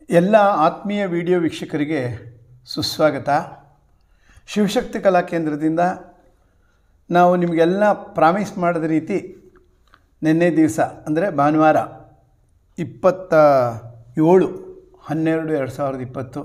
ಎಲ್ಲ ಆತ್ಮೀಯ ವಿಡಿಯೋ ವೀಕ್ಷಕರಿಗೆ ಸುಸ್ವಾಗತ ಶಿವಶಕ್ತಿ ಕಲಾ ಕೇಂದ್ರದಿಂದ ನಾವು ನಿಮಗೆಲ್ಲ ಪ್ರಾಮಿಸ್ ಮಾಡಿದ ರೀತಿ ನಿನ್ನೆ ದಿವಸ ಅಂದರೆ ಭಾನುವಾರ ಇಪ್ಪತ್ತ ಏಳು ಹನ್ನೆರಡು ಎರಡು ಸಾವಿರದ ಇಪ್ಪತ್ತು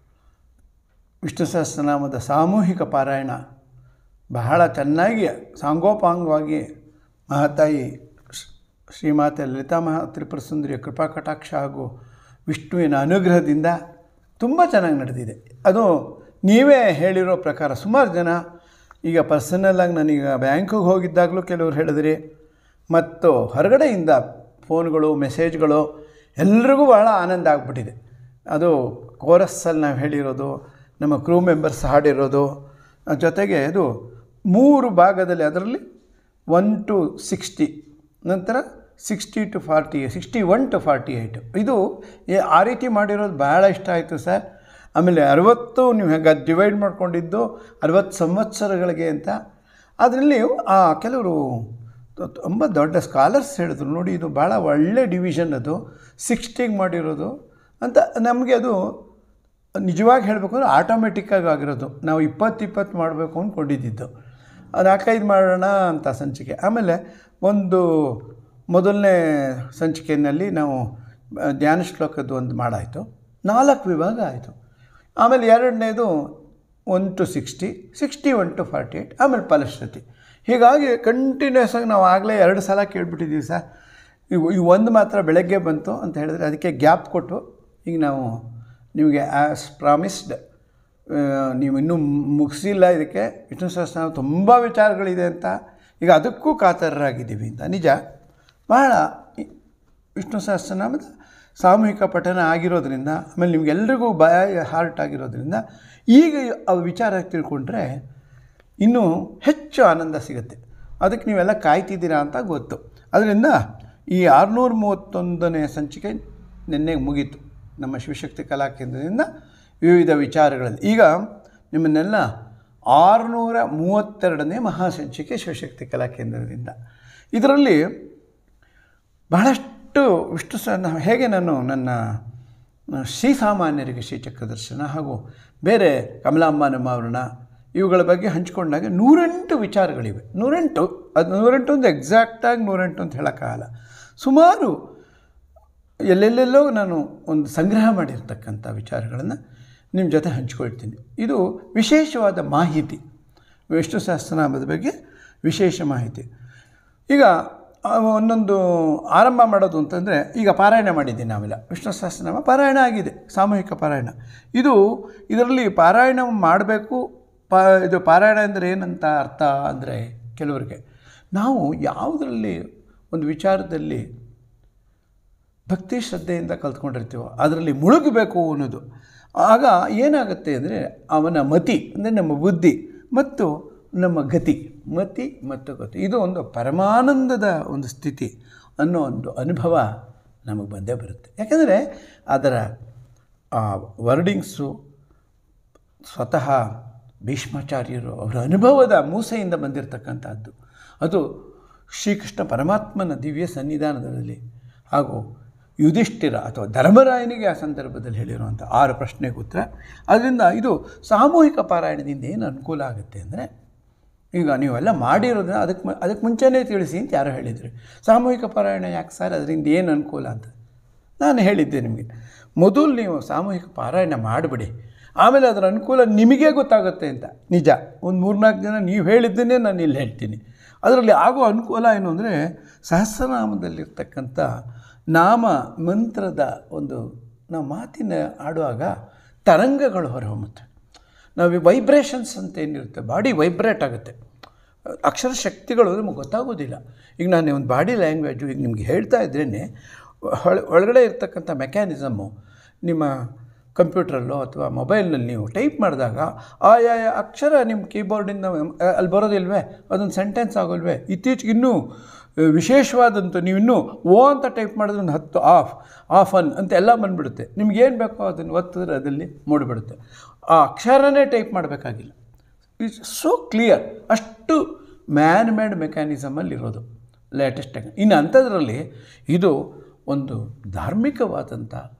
ವಿಷ್ಣು ಸಹಸ್ರನಾಮದ ಸಾಮೂಹಿಕ ಪಾರಾಯಣ ಬಹಳ ಚೆನ್ನಾಗಿ ಸಾಂಗೋಪಾಂಗವಾಗಿ ಮಹಾತಾಯಿ ಶ್ರೀ- ಶ್ರೀಮಾತೆ ಲಲಿತಾ ಮಹಾ ತ್ರಿಪುರ ಸುಂದರಿಯ ಕೃಪಾ ಕಟಾಕ್ಷ ಹಾಗೂ ವಿಷ್ಣುವಿನ ಅನುಗ್ರಹದಿಂದ ತುಂಬ ಚೆನ್ನಾಗಿ ನಡೆದಿದೆ ಅದು ನೀವೇ ಹೇಳಿರೋ ಪ್ರಕಾರ ಸುಮಾರು ಜನ ಈಗ ಪರ್ಸನಲ್ಲಾಗಿ ನಾನೀಗ ಬ್ಯಾಂಕಿಗೆ ಹೋಗಿದ್ದಾಗಲೂ ಕೆಲವರು ಹೇಳಿದ್ರಿ ಮತ್ತು ಹೊರಗಡೆಯಿಂದ ಫೋನ್ಗಳು ಮೆಸೇಜ್ಗಳು ಎಲ್ರಿಗೂ ಭಾಳ ಆನಂದ ಆಗ್ಬಿಟ್ಟಿದೆ ಅದು ಕೋರಸ್ಸಲ್ಲಿ ನಾವು ಹೇಳಿರೋದು ನಮ್ಮ ಕ್ರೂ ಮೆಂಬರ್ಸ್ ಹಾಡಿರೋದು ಅದ್ರ ಜೊತೆಗೆ ಅದು ಮೂರು ಭಾಗದಲ್ಲಿ ಅದರಲ್ಲಿ ಒನ್ ಟು ಸಿಕ್ಸ್ಟಿ ನಂತರ sixty to forty sixty one to forty eight ಇದು ಏ- ಆ ರೀತಿ ಮಾಡಿರೋದು ಭಾಳ ಇಷ್ಟ ಆಯಿತು ಸರ್ ಆಮೇಲೆ ಅರವತ್ತು ನೀವು ಹೇಗೆ ಡಿವೈಡ್ ಮಾಡ್ಕೊಂಡಿದ್ದು ಅರವತ್ತು ಸಂವತ್ಸರಗಳಿಗೆ ಅಂತ ಅದರಲ್ಲಿ ಆ ಕೆಲವರು ತ- ತುಂಬ ದೊಡ್ಡ ಸ್ಕಾಲರ್ಸ್ ಹೇಳಿದ್ರು ನೋಡಿ ಇದು ಭಾಳ ಒಳ್ಳೆ ಡಿವಿಷನ್ ಅದು ಸಿಕ್ಸ್ಟಿಗೆ ಮಾಡಿರೋದು ಅಂತ ನಮಗೆ ಅದು ನಿಜವಾಗಿ ಹೇಳಬೇಕು ಅಂದರೆ ಆಟೋಮೆಟಿಕ್ಕಾಗಿ ಆಗಿರೋದು ನಾವು ಇಪ್ಪತ್ತು ಇಪ್ಪತ್ತು ಮಾಡಬೇಕು ಅಂದ್ಕೊಂಡಿದ್ದು ಅದು ನಾಲ್ಕೈದು ಮಾಡೋಣ ಅಂತ ಸಂಚಿಕೆ ಆಮೇಲೆ ಒಂದು ಮೊದಲನೇ ಸಂಚಿಕೆಯಲ್ಲಿ ನಾವು ಆ, ಧ್ಯಾನ ಶ್ಲೋಕದ್ದು ಒಂದು ಮಾಡಾಯಿತು ನಾಲ್ಕು ವಿಭಾಗ ಆಯಿತು ಆಮೇಲೆ ಎರಡನೇದು one to sixty sixty one to forty eight ಆಮೇಲೆ ಫಲಶ್ರುತಿ ಹೀಗಾಗಿ ಕಂಟಿನ್ಯೂಸ್ ಆಗಿ ನಾವು ಆಗಲೇ ಎರಡು ಸಲ ಕೇಳ್ಬಿಟ್ಟಿದ್ದೀವಿ ಸರ್ ಇವು ಈ ಒಂದು ಮಾತ್ರ ಬೆಳಗ್ಗೆ ಬಂತು ಅಂತ ಹೇಳಿದ್ರೆ ಅದಕ್ಕೆ ಗ್ಯಾಪ್ ಕೊಟ್ಟು ಈಗ ನಾವು ನಿಮಗೆ ಆ್ಯಸ್ ಪ್ರಾಮಿಸ್ಡ್ ನೀವು ಇನ್ನೂ ಮುಗಿಸಿಲ್ಲ ಇದಕ್ಕೆ ವಿಷ್ಣು ಸಹಸ್ರನಾಮ ತುಂಬ ವಿಚಾರಗಳಿದೆ ಅಂತ ಈಗ ಅದಕ್ಕೂ ಕಾತರರಾಗಿದ್ದೀವಿ ಅಂತ ನಿಜ ಬಹಳ ಈ ವಿಷ್ಣು ಸಹಸ್ರನಾಮದ ಸಾಮೂಹಿಕ ಪಠನ ಆಗಿರೋದ್ರಿಂದ ಆಮೇಲೆ ನಿಮಗೆಲ್ರಿಗೂ ಭಯ ಹಾರ್ಟ್ ಆಗಿರೋದ್ರಿಂದ ಈಗ ಆ ವಿಚಾರ ತಿಳ್ಕೊಂಡ್ರೆ ಇನ್ನೂ ಹೆಚ್ಚು ಆನಂದ ಸಿಗುತ್ತೆ ಅದಕ್ಕೆ ನೀವೆಲ್ಲ ಕಾಯ್ತಿದ್ದೀರಾ ಅಂತ ಗೊತ್ತು ಅದರಿಂದ ಈ ಆರುನೂರ ಮೂವತ್ತೊಂದನೇ ಸಂಚಿಕೆ ನಿನ್ನೆ ಮುಗೀತು ನಮ್ಮ ಶಿವಶಕ್ತಿ ಕಲಾ ಕೇಂದ್ರದಿಂದ ವಿವಿಧ ವಿಚಾರಗಳಲ್ಲಿ ಈಗ ನಿಮ್ಮನ್ನೆಲ್ಲ ಆರುನೂರ ಮೂವತ್ತೆರಡನೇ ಮಹಾಸಂಚಿಕೆ ಶಿವಶಕ್ತಿ ಕಲಾ ಕೇಂದ್ರದಿಂದ ಇದರಲ್ಲಿ ಬಹಳಷ್ಟು ವಿಷ್ಣು ಸ ನಾ- ಹೇಗೆ ನಾನು ನನ್ನ ಶ್ರೀಸಾಮಾನ್ಯರಿಗೆ ಶ್ರೀಚಕ್ರ ದರ್ಶನ ಹಾಗೂ ಬೇರೆ ಕಮಲಾಂಬ ಮಾವರಣ ಇವುಗಳ ಬಗ್ಗೆ ಹಂಚ್ಕೊಂಡಾಗ ನೂರೆಂಟು ವಿಚಾರಗಳಿವೆ ನೂರೆಂಟು ಅದು ನೂರೆಂಟು ಒಂದು ಎಕ್ಸಾಕ್ಟಾಗಿ ನೂರೆಂಟು ಅಂತ ಹೇಳೋಕ್ಕಾಗಲ್ಲ ಸುಮಾರು ಎಲ್ಲೆಲ್ಲೆಲ್ಲೋ ನಾನು ಒಂದು ಸಂಗ್ರಹ ಮಾಡಿರ್ತಕ್ಕಂಥ ವಿಚಾರಗಳನ್ನು ನಿಮ್ಮ ಜೊತೆ ಹಂಚ್ಕೊಳ್ತೀನಿ ಇದು ವಿಶೇಷವಾದ ಮಾಹಿತಿ ವಿಷ್ಣು ಸಹಸ್ರನಾಮದ ಬಗ್ಗೆ ವಿಶೇಷ ಮಾಹಿತಿ ಈಗ ಆ ಒಂದೊಂದು ಆರಂಭ ಮಾಡೋದು ಅಂತಂದರೆ ಈಗ ಪಾರಾಯಣ ಮಾಡಿದ್ದೀನಿ ನಾವೆಲ್ಲ ವಿಷ್ಣು ಸಹಸ್ರನಾಮ ಪಾರಾಯಣ ಆಗಿದೆ ಸಾಮೂಹಿಕ ಪಾರಾಯಣ ಇದು ಇದರಲ್ಲಿ ಪಾರಾಯಣ ಮಾಡಬೇಕು ಪಾ ಇದು ಪಾರಾಯಣ ಅಂದರೆ ಏನಂತ ಅರ್ಥ ಅಂದರೆ ಕೆಲವರಿಗೆ ನಾವು ಯಾವುದರಲ್ಲಿ ಒಂದು ವಿಚಾರದಲ್ಲಿ ಭಕ್ತಿ ಶ್ರದ್ಧೆಯಿಂದ ಕಲ್ತ್ಕೊಂಡಿರ್ತೀವೋ ಅದರಲ್ಲಿ ಮುಳುಗಬೇಕು ಅನ್ನೋದು ಆಗ ಏನಾಗುತ್ತೆ ಅಂದರೆ ಅವನ ಮತಿ ಅಂದರೆ ನಮ್ಮ ಬುದ್ಧಿ ಮತ್ತು ನಮ್ಮ ಗತಿ ಮತಿ ಮತ್ತು ಗತಿ ಇದು ಒಂದು ಪರಮಾನಂದದ ಒಂದು ಸ್ಥಿತಿ ಅನ್ನೋ ಒಂದು ಅನುಭವ ನಮಗೆ ಬಂದೇ ಬರುತ್ತೆ ಯಾಕೆಂದರೆ ಅದರ ಆ ವರ್ಡಿಂಗ್ಸು ಸ್ವತಃ ಭೀಷ್ಮಾಚಾರ್ಯರು ಅವರ ಅನುಭವದ ಮೂಸೆಯಿಂದ ಬಂದಿರತಕ್ಕಂಥದ್ದು ಅದು ಶ್ರೀಕೃಷ್ಣ ಪರಮಾತ್ಮನ ದಿವ್ಯ ಸನ್ನಿಧಾನದಲ್ಲಿ ಹಾಗೂ ಯುಧಿಷ್ಠಿರ ಅಥವಾ ಧರ್ಮರಾಯನಿಗೆ ಆ ಸಂದರ್ಭದಲ್ಲಿ ಹೇಳಿರುವಂಥ ಆರು ಪ್ರಶ್ನೆಗೆ ಉತ್ತರ ಅದರಿಂದ ಇದು ಸಾಮೂಹಿಕ ಪಾರಾಯಣದಿಂದ ಏನು ಅನುಕೂಲ ಆಗುತ್ತೆ ಅಂದರೆ ಈಗ ನೀವೆಲ್ಲ ಮಾಡಿರೋದನ್ನ ಅದಕ್ಕೆ ಮ- ಅದಕ್ಕೆ ಮುಂಚೆನೇ ತಿಳಿಸಿ ಅಂತ ಯಾರೋ ಹೇಳಿದ್ರಿ ಸಾಮೂಹಿಕ ಪಾರಾಯಣ ಯಾಕೆ ಸರ್ ಅದರಿಂದ ಏನು ಅನುಕೂಲ ಅಂತ ನಾನು ಹೇಳಿದ್ದೆ ನಿಮಗೆ ಮೊದಲು ನೀವು ಸಾಮೂಹಿಕ ಪಾರಾಯಣ ಮಾಡಿಬಿಡಿ ಆಮೇಲೆ ಅದರ ಅನುಕೂಲ ನಿಮಗೇ ಗೊತ್ತಾಗುತ್ತೆ ಅಂತ ನಿಜ ಒಂದು ಮೂರ್ನಾಲ್ಕು ಜನ ನೀವು ಹೇಳಿದ್ದನ್ನೇ ನಾನು ಇಲ್ಲಿ ಹೇಳ್ತೀನಿ ಅದರಲ್ಲಿ ಆಗೋ ಅನುಕೂಲ ಏನು ಅಂದರೆ ಸಹಸ್ರನಾಮದಲ್ಲಿರ್ತಕ್ಕಂಥ ನಾಮ ಮಂತ್ರದ ಒಂದು ನಾವು ಮಾತಿನ ಆಡುವಾಗ ತರಂಗಗಳು ಹೊರಹೊಮ್ಮುತ್ತೆ ನಾವು ವೈಬ್ರೇಷನ್ಸ್ ಅಂತ ಏನಿರುತ್ತೆ ಬಾಡಿ ವೈಬ್ರೇಟ್ ಆಗುತ್ತೆ ಅಕ್ಷರ ಶಕ್ತಿಗಳು ನಮಗೆ ಗೊತ್ತಾಗೋದಿಲ್ಲ ಈಗ ನಾನು ಒಂದು ಬಾಡಿ ಲ್ಯಾಂಗ್ವೇಜು ಈಗ ನಿಮ್ಗೆ ಹೇಳ್ತಾ ಇದ್ರೇ ಒಳ ಒಳಗಡೆ ಇರ್ತಕ್ಕಂಥ ಮೆಕ್ಯಾನಿಸಮ್ಮು ನಿಮ್ಮ ಕಂಪ್ಯೂಟ್ರಲ್ಲೋ ಅಥವಾ ಮೊಬೈಲ್ನಲ್ಲಿ ನೀವು ಟೈಪ್ ಮಾಡಿದಾಗ ಆಯಾ ಅಕ್ಷರ ನಿಮ್ಮ ಕೀಬೋರ್ಡಿಂದ ಅಲ್ಲಿ ಬರೋದಿಲ್ವೇ ಅದೊಂದು ಸೆಂಟೆನ್ಸ್ ಆಗೋಲ್ವೇ ಇತ್ತೀಚೆಗೆ ಇನ್ನೂ ವಿಶೇಷವಾದಂಥ ನೀವು ಇನ್ನೂ ಓ ಅಂತ ಟೈಪ್ ಮಾಡಿದ್ರೆ ಒಂದು ಹತ್ತು ಆಫ್ ಆಫ್ ಅನ್ ಅಂತ ಎಲ್ಲ ಬಂದುಬಿಡುತ್ತೆ ನಿಮ್ಗೇನು ಬೇಕೋ ಅದನ್ನು ಒತ್ತಿದ್ರೆ ಅದಲ್ಲಿ ಮೂಡಿಬಿಡುತ್ತೆ ಆ ಅಕ್ಷರನೇ ಟೈಪ್ ಮಾಡಬೇಕಾಗಿಲ್ಲ ಇಟ್ಸ್ ಸೋ ಕ್ಲಿಯರ್ ಅಷ್ಟು ಮ್ಯಾನ್ ಮೇಡ್ ಮೆಕ್ಯಾನಿಸಮಲ್ಲಿ ಇರೋದು ಲೇಟೆಸ್ಟ್ ಟೆಕ್ ಇನ್ನು ಅಂಥದ್ರಲ್ಲಿ ಇದು ಒಂದು ಧಾರ್ಮಿಕವಾದಂಥ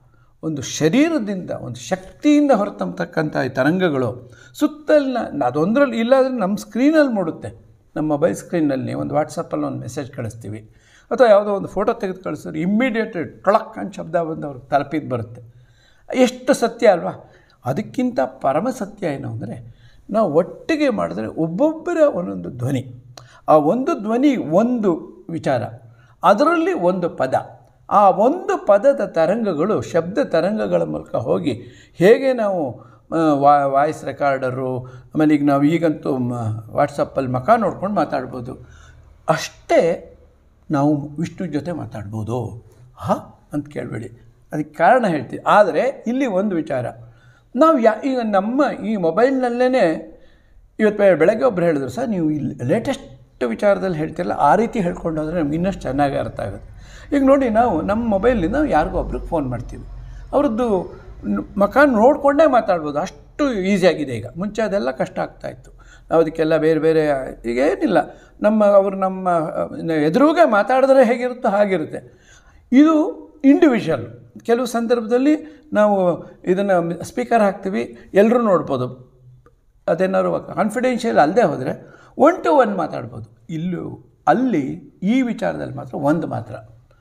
ಒಂದು ಶರೀರದಿಂದ ಒಂದು ಶಕ್ತಿಯಿಂದ ಹೊರತಂಬತಕ್ಕಂಥ ಈ ತರಂಗಗಳು ಸುತ್ತಲಿನ ಅದೊಂದರಲ್ಲಿ ಇಲ್ಲಾಂದರೆ ನಮ್ಮ ಸ್ಕ್ರೀನಲ್ಲಿ ಮೂಡುತ್ತೆ ನಮ್ಮ ಮೊಬೈಲ್ ಸ್ಕ್ರೀನಲ್ಲಿ ಒಂದು ವಾಟ್ಸಪ್ಪಲ್ಲಿ ಒಂದು ಮೆಸೇಜ್ ಕಳಿಸ್ತೀವಿ ಅಥವಾ ಯಾವುದೋ ಒಂದು ಫೋಟೋ ತೆಗೆದು ಕಳಿಸಿದ್ರೆ ಇಮ್ಮಿಡಿಯೇಟ್ ಟೊಳಕ್ ಅಂತ ಶಬ್ದ ಬಂದು ಅವ್ರಿಗೆ ತಲುಪಿದ್ದು ಬರುತ್ತೆ ಎಷ್ಟು ಸತ್ಯ ಅಲ್ವಾ ಅದಕ್ಕಿಂತ ಪರಮ ಸತ್ಯ ಏನು ಅಂದರೆ ನಾವು ಒಟ್ಟಿಗೆ ಮಾಡಿದ್ರೆ ಒಬ್ಬೊಬ್ಬರ ಒಂದೊಂದು ಧ್ವನಿ ಆ ಒಂದು ಧ್ವನಿ ಒಂದು ವಿಚಾರ ಅದರಲ್ಲಿ ಒಂದು ಪದ ಆ ಒಂದು ಪದದ ತರಂಗಗಳು ಶಬ್ದ ತರಂಗಗಳ ಮೂಲಕ ಹೋಗಿ ಹೇಗೆ ನಾವು ವಾಯ್ಸ್ ರೆಕಾರ್ಡರು ಆಮೇಲೆ ಈಗ ನಾವು ಈಗಂತೂ ವಾಟ್ಸಪ್ಪಲ್ಲಿ ಮಖ ನೋಡ್ಕೊಂಡು ಮಾತಾಡ್ಬೋದು ಅಷ್ಟೇ ನಾವು ವಿಷ್ಣು ಜೊತೆ ಮಾತಾಡ್ಬೋದು ಹಾಂ ಅಂತ ಕೇಳಬೇಡಿ ಅದಕ್ಕೆ ಕಾರಣ ಹೇಳ್ತೀವಿ ಆದರೆ ಇಲ್ಲಿ ಒಂದು ವಿಚಾರ ನಾವು ಯಾ ಈಗ ನಮ್ಮ ಈ ಮೊಬೈಲ್ನಲ್ಲೇ ಇವತ್ತು ಬೆ- ಬೆಳಗ್ಗೆ ಒಬ್ಬರು ಹೇಳಿದ್ರು ಸರ್ ನೀವು ಇಲ್ಲಿ ಲೇಟೆಸ್ಟ್ ವಿಚಾರದಲ್ಲಿ ಹೇಳ್ತಿರಲ್ಲ ಆ ರೀತಿ ಹೇಳ್ಕೊಂಡು ಹೋದರೆ ನಮ್ಗೆ ಇನ್ನಷ್ಟು ಚೆನ್ನಾಗಿ ಅರ್ಥ ಆಗುತ್ತೆ ಈಗ ನೋಡಿ ನಾವು ನಮ್ಮ ಮೊಬೈಲಿಂದ ಯಾರಿಗೋ ಒಬ್ರಿಗೆ ಫೋನ್ ಮಾಡ್ತೀವಿ ಅವ್ರದ್ದು ನ್- ಮುಖ ನೋಡಿಕೊಂಡೇ ಮಾತಾಡ್ಬೋದು ಅಷ್ಟು ಈಸಿಯಾಗಿದೆ ಈಗ ಮುಂಚೆ ಅದೆಲ್ಲ ಕಷ್ಟ ಆಗ್ತಾಯಿತ್ತು ನಾವು ಅದಕ್ಕೆಲ್ಲ ಬೇರೆ ಬೇರೆ ಈಗ ಏನಿಲ್ಲ ನಮ್ಮ ಅವರು ನಮ್ಮ ಅಹ್, ಎದುರುಗೆ ಮಾತಾಡಿದ್ರೆ ಹೇಗಿರುತ್ತೋ ಹಾಗಿರುತ್ತೆ ಇದು ಇಂಡಿವಿಜುವಲ್ ಕೆಲವು ಸಂದರ್ಭದಲ್ಲಿ ನಾವು ಇದನ್ನು ಸ್ಪೀಕರ್ ಹಾಕ್ತೀವಿ ಎಲ್ಲರೂ ನೋಡ್ಬೋದು ಅದೇನಾದ್ರು ಕಾನ್ಫಿಡೆನ್ಷಿಯಲ್ ಅಲ್ಲದೆ ಹೋದರೆ ಒನ್ ಟು ಒನ್ ಮಾತಾಡ್ಬೋದು ಇಲ್ಲೂ ಅಲ್ಲಿ ಈ ವಿಚಾರದಲ್ಲಿ ಮಾತ್ರ ಒಂದು ಮಾತ್ರ